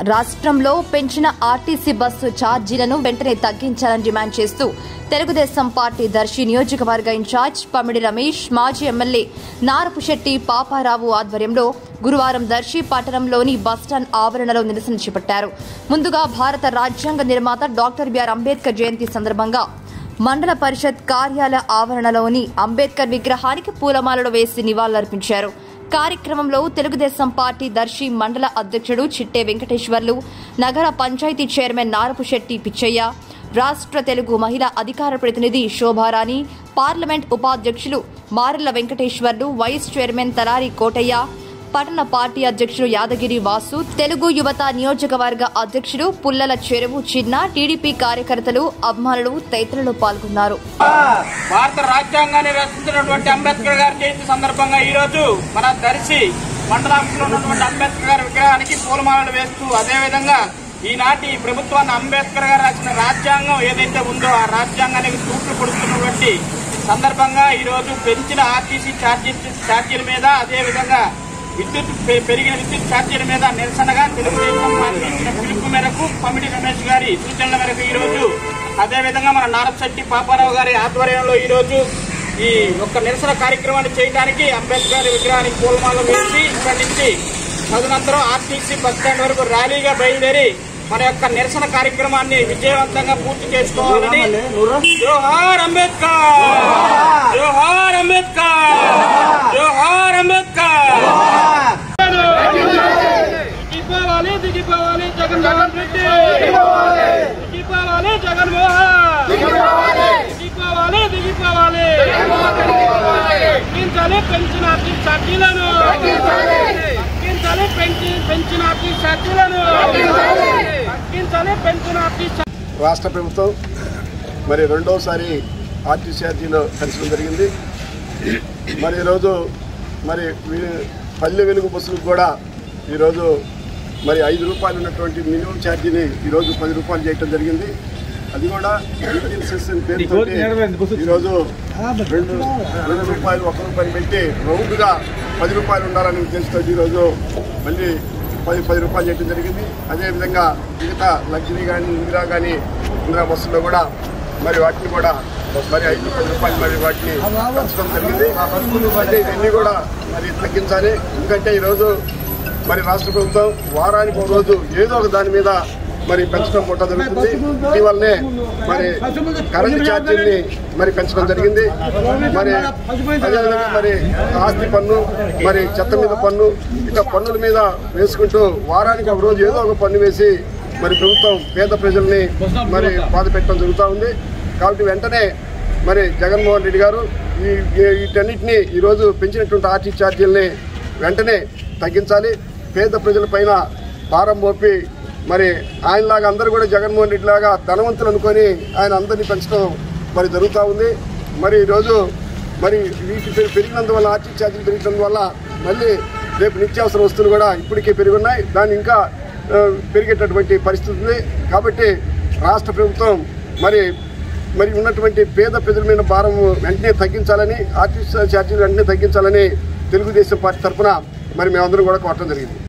రాష్ట్రంలో పెంచిన RTC bus ఛార్జీలను వెంటనే తగ్గించాలని డిమాండ్ చేస్తూ తెలుగుదేశం పార్టీ దర్శి నియోజకవర్గ ఇన్ఛార్జ్ పమిడి రమేష్ మాజీ ఎమ్మెల్యే నారపుశెట్టి పాపారావు ఆధ్వర్యంలో గురువారం దర్శి పట్టణంలోని బస్టాండ్ ఆవరణలో నిరసన చేపట్టారు ముందుగా భారత రాజ్యాంగ నిర్మాత డాక్టర్ బిఆర్ అంబేద్కర్ జయంతి సందర్భంగా మండల పరిషత్ కార్యాలయ ఆవరణలోని అంబేద్కర్ విగ్రహానికి పూలమాలలు వేసి నివాళులర్పించారు కార్యక్రమంలో తెలుగుదేశం పార్టీ దర్శి మండల అధ్యక్షుడు చిట్టే వెంకటేశ్వర్లు నగర పంచాయతీ చైర్మన్ నారపు శెట్టి పిచ్చయ్య రాష్ట్ర తెలుగు మహిళా అధికార ప్రతినిధి శోభారాణి పార్లమెంట్ ఉపాధ్యక్షులు మారెల్ల వెంకటేశ్వర్లు వైస్ చైర్మన్ తలారి కోటయ్య పట్టణ పార్టీ అధ్యక్షుడు యాదగిరి వాసు తెలుగు యువత నియోజకవర్గ అధ్యక్షుడు పుల్లల చెరువు చిన్న టీడీపీ కార్యకర్తలు అభిమానులు తదితరులు పాల్గొన్నారు భారత రాజ్యాంగాన్ని రచించినటువంటి అంబేద్కర్ గారి జయంతి సందర్భంగా ఈ రోజు మన దర్శి మండలాంశంలో ఉన్నటువంటి అంబేద్కర్ గారి విగ్రహానికి పూలమాలలు వేస్తూ అదేవిధంగా ఈనాటి ప్రభుత్వాన్ని అంబేద్కర్ గారు రాసిన రాజ్యాంగం ఏదైతే ఉందో ఆ రాజ్యాంగానికి తూట్లు పొడుస్తున్నటువంటి సందర్భంగా ఈ రోజు పెంచిన ఆర్టీసీ ఛార్జీ ఛార్జీల మీద అదేవిధంగా విద్యుత్ పె- పెరిగిన విద్యుత్ ఛార్జీల మీద నిరసనగా తెలుగుదేశం పార్టీ ఇచ్చిన పిలుపు మేరకు పమిడి రమేష్ గారి సూచనల మేరకు ఈ రోజు అదేవిధంగా మన నారశెట్టి పాపారావు గారి ఆధ్వర్యంలో ఈ రోజు ఈ యొక్క నిరసన కార్యక్రమాన్ని చేయడానికి అంబేద్కర్ విగ్రహానికి పూలమాల వేసి ఇక్కడి నుంచి తదనంతరం ఆర్టీసీ బస్ స్టాండ్ వరకు ర్యాలీగా బయలుదేరి మన యొక్క నిరసన కార్యక్రమాన్ని విజయవంతంగా పూర్తి చేసుకోవాలని జోహార్ అంబేద్కర్ జోహార్ అంబేద్కర్ జోహార్ అంబేద్కర్ దిగిపోవాలి దిగిపోవాలి జగన్మోహన్ రెడ్డి దిగిపోవాలి జగన్మోహన్ దిగిపోవాలి దిగిపోవాలి తగ్గించాలి పెంచిన ఆర్థిక ఛార్జీలను తగ్గించాలి పెంచి పెంచిన ఆర్థిక ఛార్జీలను తగ్గించాలి పెంచిన ఆర్థిక ఛార్జీలను రాష్ట్ర ప్రభుత్వం మరి రెండోసారి ఆర్టీసీ ఛార్జీలో పెంచడం జరిగింది మరి ఈరోజు మరి వీ- పల్లె వెలుగు బస్సులకు కూడా ఈరోజు మరి ఐదు రూపాయలు ఉన్నటువంటి మినిమం ఛార్జీని ఈరోజు పది రూపాయలు చేయటం జరిగింది అది కూడా వీక్లీ సెషన్ పేరుతో ఈరోజు రెండు రెండు రూపాయలు ఒక రూపాయలు పెట్టి రౌండ్గా పది రూపాయలు ఉండాలనే ఉద్దేశంతో ఈరోజు మళ్ళీ పది పది రూపాయలు చేయడం జరిగింది అదేవిధంగా మిగతా లగ్జరీ కానీ ఇందిరా కానీ ఇందిరా బస్సుల్లో కూడా మరి వాటిని కూడా మరి ఐదు పది రూపాయలు మరి వాటిని పెంచడం జరిగింది అంటే ఇవన్నీ కూడా మరి తగ్గించాలి ఎందుకంటే ఈరోజు మరి రాష్ట్ర ప్రభుత్వం వారానికి ఒక రోజు ఏదో ఒక దాని మీద మరి పెంచడం పుట్ట జరుగుతుంది ఇటీవలనే మరి కరెంటు ఛార్జీల్ని మరి పెంచడం జరిగింది మరి అదేవిధంగా మరి ఆస్తి పన్ను మరి చెత్త మీద పన్ను ఇక పన్నుల మీద వేసుకుంటూ వారానికి ఒక రోజు ఏదో ఒక పన్ను వేసి మరి ప్రభుత్వం పేద ప్రజల్ని మరి బాధ పెట్టడం జరుగుతూ ఉంది కాబట్టి వెంటనే మరి జగన్మోహన్ రెడ్డి గారు ఈ ఈ- వీటన్నిటిని ఈరోజు పెంచినటువంటి ఆర్టీ ఛార్జీలని వెంటనే తగ్గించాలి పేద ప్రజలపైన భారం మోపి మరి ఆయనలాగా అందరూ కూడా జగన్మోహన్ రెడ్డి లాగా ధనవంతులు అనుకొని ఆయన అందరినీ పెంచడం మరి జరుగుతూ ఉంది మరి ఈరోజు మరి వీటి పె- పెరిగినందువల్ల ఆర్టీ ఛార్జీలు పెరిగినందువల్ల మళ్ళీ రేపు నిత్యావసర వస్తువులు కూడా ఇప్పటికే పెరుగున్నాయి దాన్ని ఇంకా ఆ, పెరిగేటటువంటి పరిస్థితి ఉంది కాబట్టి రాష్ట్ర ప్రభుత్వం మరి మరి ఉన్నటువంటి పేద ప్రజల మీద భారం వెంటనే తగ్గించాలని ఆర్టీసీ ఛార్జీలు వెంటనే తగ్గించాలని తెలుగుదేశం పార్టీ తరఫున మరి మేమందరం కూడా కోరటం జరిగింది